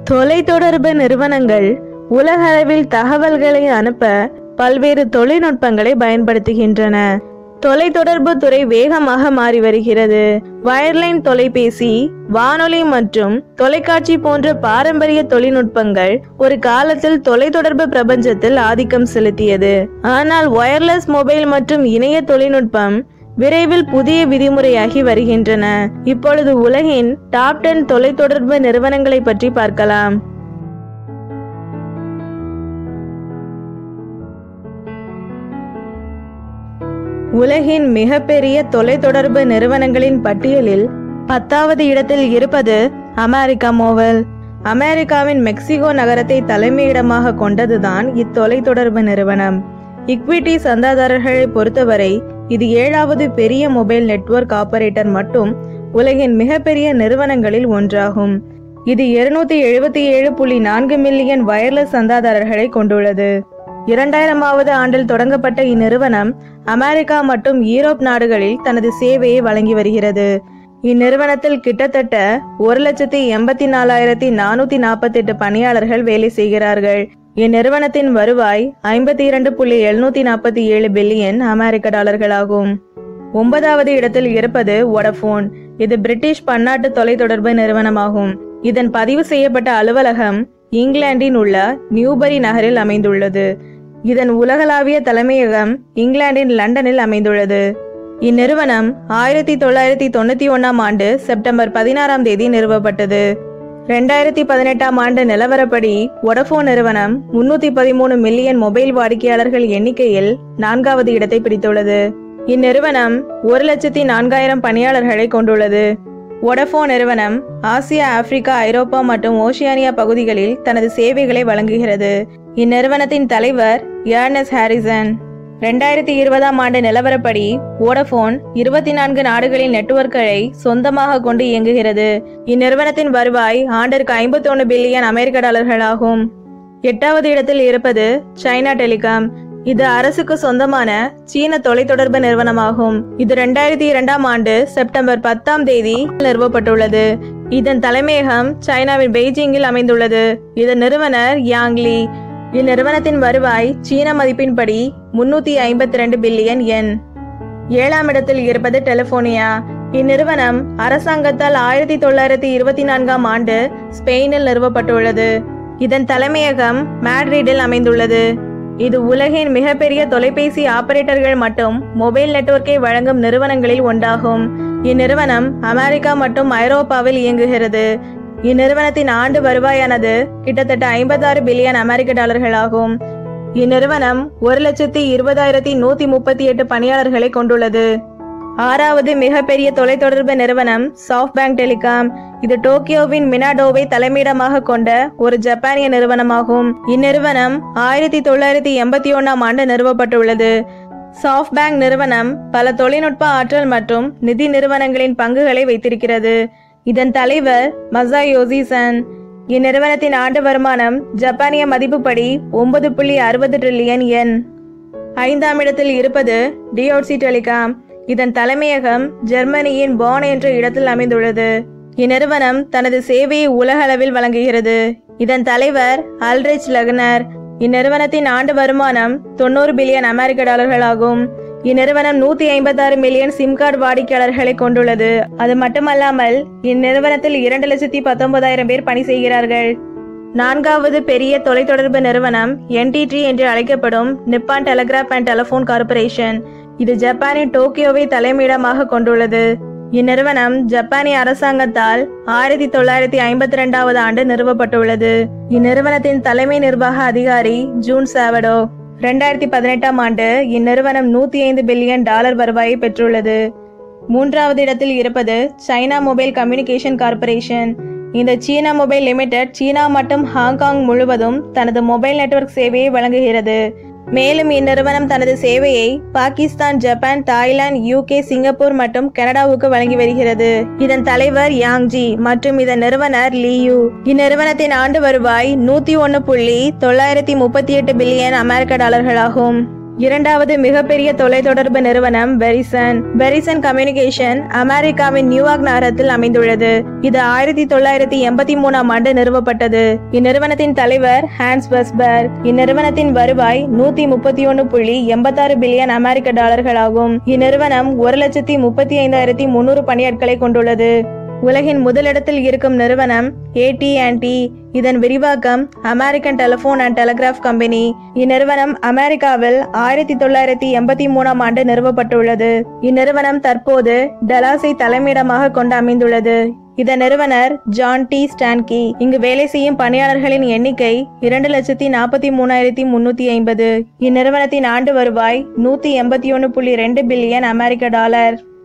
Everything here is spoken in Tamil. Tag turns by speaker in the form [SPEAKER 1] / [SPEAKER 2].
[SPEAKER 1] தொலைத்தொடர்பு நிறுவனங்கள் உலக அளவில் தகவல்களை அனுப்ப பல்வேறு தொழில்நுட்பங்களை பயன்படுத்துகின்றன தொலைத்தொடர்பு துறை வேகமாக மாறி வருகிறது வயர்லைன் தொலைபேசி வானொலி மற்றும் தொலைக்காட்சி போன்ற பாரம்பரிய தொழில்நுட்பங்கள் ஒரு காலத்தில் தொலைத்தொடர்பு பிரபஞ்சத்தில் ஆதிக்கம் செலுத்தியது ஆனால் வயர்லெஸ் மொபைல் மற்றும் இணைய தொழில்நுட்பம் விரைவில் புதிய விதிமுறையாகி வருகின்றன இப்பொழுது உலகின் டாப் டென் தொலைத்தொடர்பு நிறுவனங்களை பற்றி பார்க்கலாம் உலகின் மிகப்பெரிய தொலைத்தொடர்பு நிறுவனங்களின் பட்டியலில் பத்தாவது இடத்தில் இருப்பது அமெரிக்கா மோவல் அமெரிக்காவின் மெக்சிகோ நகரத்தை தலைமையிடமாக கொண்டதுதான் இத்தொலைத்தொடர்பு நிறுவனம் இக்விட்டி சந்தாதாரர்களை பொறுத்தவரை இது ஏழாவது பெரிய மொபைல் நெட்வொர்க் ஆபரேட்டர் மற்றும் உலகின் மிகப்பெரிய நிறுவனங்களில் ஒன்றாகும் இது இருநூத்தி எழுபத்தி ஏழு புள்ளி நான்கு மில்லியன் வயர்லெஸ் சந்தாதாரர்களை கொண்டுள்ளது இரண்டாயிரமாவது ஆண்டில் தொடங்கப்பட்ட இந்நிறுவனம் அமெரிக்கா மற்றும் ஈரோப் நாடுகளில் தனது சேவையை வழங்கி வருகிறது இந்நிறுவனத்தில் கிட்டத்தட்ட ஒரு லட்சத்தி எண்பத்தி நாலாயிரத்தி நானூத்தி நாற்பத்தி எட்டு பணியாளர்கள் வேலை செய்கிறார்கள் இந்நிறுவனத்தின் வருவாய் ஐம்பத்தி இரண்டு புள்ளி எழுநூத்தி நாற்பத்தி ஏழு பில்லியன் அமெரிக்க டாலர்களாகும் ஒன்பதாவது இடத்தில் இருப்பது வோடபோன் இது பிரிட்டிஷ் பன்னாட்டு தொலைத்தொடர்பு நிறுவனமாகும் இதன் பதிவு செய்யப்பட்ட அலுவலகம் இங்கிலாந்தின் உள்ள நியூபரி நகரில் அமைந்துள்ளது இதன் உலகளாவிய தலைமையகம் இங்கிலாந்தின் லண்டனில் அமைந்துள்ளது இந்நிறுவனம் ஆயிரத்தி தொள்ளாயிரத்தி தொண்ணூத்தி ஒன்னாம் ஆண்டு செப்டம்பர் பதினாறாம் தேதி நிறுவப்பட்டது ரெண்டாயிரத்தி பதினெட்டாம் ஆண்டு நிலவரப்படி ஒடஃபோன் நிறுவனம் முன்னூத்தி பதிமூணு மில்லியன் மொபைல் வாடிக்கையாளர்கள் எண்ணிக்கையில் நான்காவது இடத்தை பிடித்துள்ளது இந்நிறுவனம் ஒரு லட்சத்தி நான்காயிரம் பணியாளர்களை கொண்டுள்ளது ஒடஃபோ நிறுவனம் ஆசியா ஆப்பிரிக்கா ஐரோப்பா மற்றும் ஓஷியானியா பகுதிகளில் தனது சேவைகளை வழங்குகிறது இந்நிறுவனத்தின் தலைவர் ஏர்னஸ் ஹாரிசன் ரெண்டாயிரத்தி இருபதாம் ஆண்டு நிலவரப்படி வோடபோன் இருபத்தி நான்கு நாடுகளின் நெட்வொர்க்குகளை சொந்தமாக கொண்டு இயங்குகிறது இந்நிறுவனத்தின் வருவாய் ஆண்டிற்கு ஐம்பத்தி ஒன்று பில்லியன் அமெரிக்க டாலர்கள் ஆகும் எட்டாவது இடத்தில் இருப்பது சைனா டெலிகாம் இது அரசுக்கு சொந்தமான சீன தொலைத்தொடர்பு நிறுவனமாகும் இது ரெண்டாயிரத்தி இரண்டாம் ஆண்டு செப்டம்பர் பத்தாம் தேதி நிறுவப்பட்டுள்ளது இதன் தலைமையகம் சைனாவின் பெய்ஜிங்கில் அமைந்துள்ளது இதன் நிறுவனர் யாங்லி இந்நிறுவனத்தின் வருவாய் சீன மதிப்பின்படி முன்னூத்தி ஐம்பத்தி ரெண்டு பில்லியன் என் ஏழாம் இடத்தில் இருப்பது டெலிபோனியா இந்நிறுவனம் அரசாங்கத்தால் ஆயிரத்தி தொள்ளாயிரத்தி இருபத்தி நான்காம் ஆண்டு ஸ்பெயினில் நிறுவப்பட்டுள்ளது இதன் தலைமையகம் மேட்ரிடில் அமைந்துள்ளது இது உலகின் மிகப்பெரிய தொலைபேசி ஆபரேட்டர்கள் மற்றும் மொபைல் நெட்வொர்க்கை வழங்கும் நிறுவனங்களில் ஒன்றாகும் இந்நிறுவனம் அமெரிக்கா மற்றும் ஐரோப்பாவில் இயங்குகிறது இந்நிறுவனத்தின் ஆண்டு வருவாயானது கிட்டத்தட்ட ஐம்பத்தாறு பில்லியன் அமெரிக்க டாலர்களாகும் இந்நிறுவனம் ஒரு லட்சத்தி இருபதாயிரத்தி நூத்தி முப்பத்தி எட்டு பணியாளர்களை கொண்டுள்ளது ஆறாவது மிகப்பெரிய தொலைத்தொடர்பு நிறுவனம் சாஃப்ட்பேங்க் டெலிகாம் இது டோக்கியோவின் மினாடோவை தலைமையிடமாக கொண்ட ஒரு ஜப்பானிய நிறுவனமாகும் இந்நிறுவனம் ஆயிரத்தி தொள்ளாயிரத்தி எண்பத்தி ஒன்னாம் ஆண்டு நிறுவப்பட்டுள்ளது சாஃப்ட்பேங்க் நிறுவனம் பல தொழில்நுட்ப ஆற்றல் மற்றும் நிதி நிறுவனங்களின் பங்குகளை வைத்திருக்கிறது இதன் தலைவர் மசாயோசி சன் இந்நிறுவனத்தின் ஆண்டு வருமானம் ஜப்பானிய மதிப்புப்படி ஒன்பது புள்ளி அறுபது ட்ரில்லியன் என் ஐந்தாம் இடத்தில் இருப்பது டியோட்சி டெலிகாம் இதன் தலைமையகம் ஜெர்மனியின் பான் என்ற இடத்தில் அமைந்துள்ளது இந்நிறுவனம் தனது சேவையை உலக அளவில் வழங்குகிறது இதன் தலைவர் அல்ரிச் லக்னர் இந்நிறுவனத்தின் ஆண்டு வருமானம் தொண்ணூறு பில்லியன் அமெரிக்க டாலர்கள் ஆகும் இந்நிறுவனம் நூத்தி ஐம்பத்தாறு மில்லியன் சிம் கார்டு வாடிக்கையாளர்களை கொண்டுள்ளது அது மட்டுமல்லாமல் இந்நிறுவனத்தில் இரண்டு லட்சத்தி பத்தொன்பதாயிரம் பேர் பணி செய்கிறார்கள் நான்காவது பெரிய தொலைத்தொடர்பு நிறுவனம் என்டிடி என்று அழைக்கப்படும் Nippon telegraph and telephone corporation இது ஜப்பானின் டோக்கியோவை தலைமையிடமாக கொண்டுள்ளது இந்நிறுவனம் ஜப்பானிய அரசாங்கத்தால் ஆயிரத்தி தொள்ளாயிரத்தி ஐம்பத்தி ரெண்டாவது ஆண்டு நிறுவப்பட்டுள்ளது இந்நிறுவனத்தின் தலைமை நிர்வாக அதிகாரி ஜூன் சாவடோ ரெண்டாயிரத்தி பதினெட்டாம் ஆண்டு இந்நிறுவனம் நூத்தி ஐந்து பில்லியன் டாலர் வருவாயை பெற்றுள்ளது மூன்றாவது இடத்தில் இருப்பது சைனா மொபைல் கம்யூனிகேஷன் கார்ப்பரேஷன் இந்த சீனா மொபைல் லிமிடெட் சீனா மற்றும் ஹாங்காங் முழுவதும் தனது மொபைல் நெட்வொர்க் சேவையை வழங்குகிறது மேலும் இந்நிறுவனம் தனது சேவையை Pakistan Japan Thailand UK Singapore மற்றும் கனடாவுக்கு வழங்கி வருகிறது இதன் தலைவர் யாங்ஜி மற்றும் இதன் நிறுவனர் லியூ இந்நிறுவனத்தின் ஆண்டு வருவாய் நூத்தி ஒன்னு புள்ளி தொள்ளாயிரத்தி முப்பத்தி எட்டு பில்லியன் அமெரிக்க டாலர்களாகும் இரண்டாவது மிகப்பெரிய தொலைத்தொடர்பு நிறுவனம் வெரிசன் வெரிசன் கம்யூனிகேஷன் அமெரிக்காவின் நியூயார்க் நகரத்தில் அமைந்துள்ளது இது ஆயிரத்தி தொள்ளாயிரத்தி எண்பத்தி மூணாம் ஆண்டு நிறுவப்பட்டது இந்நிறுவனத்தின் தலைவர் ஹான்ஸ் வெஸ்பர் இந்நிறுவனத்தின் வருவாய் நூத்தி முப்பத்தி ஒன்னு புள்ளி எண்பத்தாறு பில்லியன் அமெரிக்க டாலர்கள் ஆகும் இந்நிறுவனம் ஒரு லட்சத்தி முப்பத்தி ஐந்தாயிரத்தி முன்னூறு பணியாட்களை கொண்டுள்ளது உலகின் முதலிடத்தில் இருக்கும் நிறுவனம் ஏடி இதன் விரிவாக்கம் American telephone and telegraph company இந்நிறுவனம் அமெரிக்காவில் ஆயிரத்தி தொள்ளாயிரத்தி எண்பத்தி மூணாம் ஆண்டு நிறுவப்பட்டுள்ளது இந்நிறுவனம் தற்போது டலாஸை தலைமையிடமாக கொண்டு அமைந்துள்ளது இதன் நிறுவனர் ஜான் டி ஸ்டான்கி இங்கு வேலை செய்யும் பணியாளர்களின் எண்ணிக்கை இரண்டு லட்சத்தி நாற்பத்தி மூணாயிரத்தி முன்னூத்தி ஐம்பது இந்நிறுவனத்தின் ஆண்டு வருவாய் நூத்தி எண்பத்தி ஒன்னு புள்ளி ரெண்டு பில்லியன் அமெரிக்க டாலர்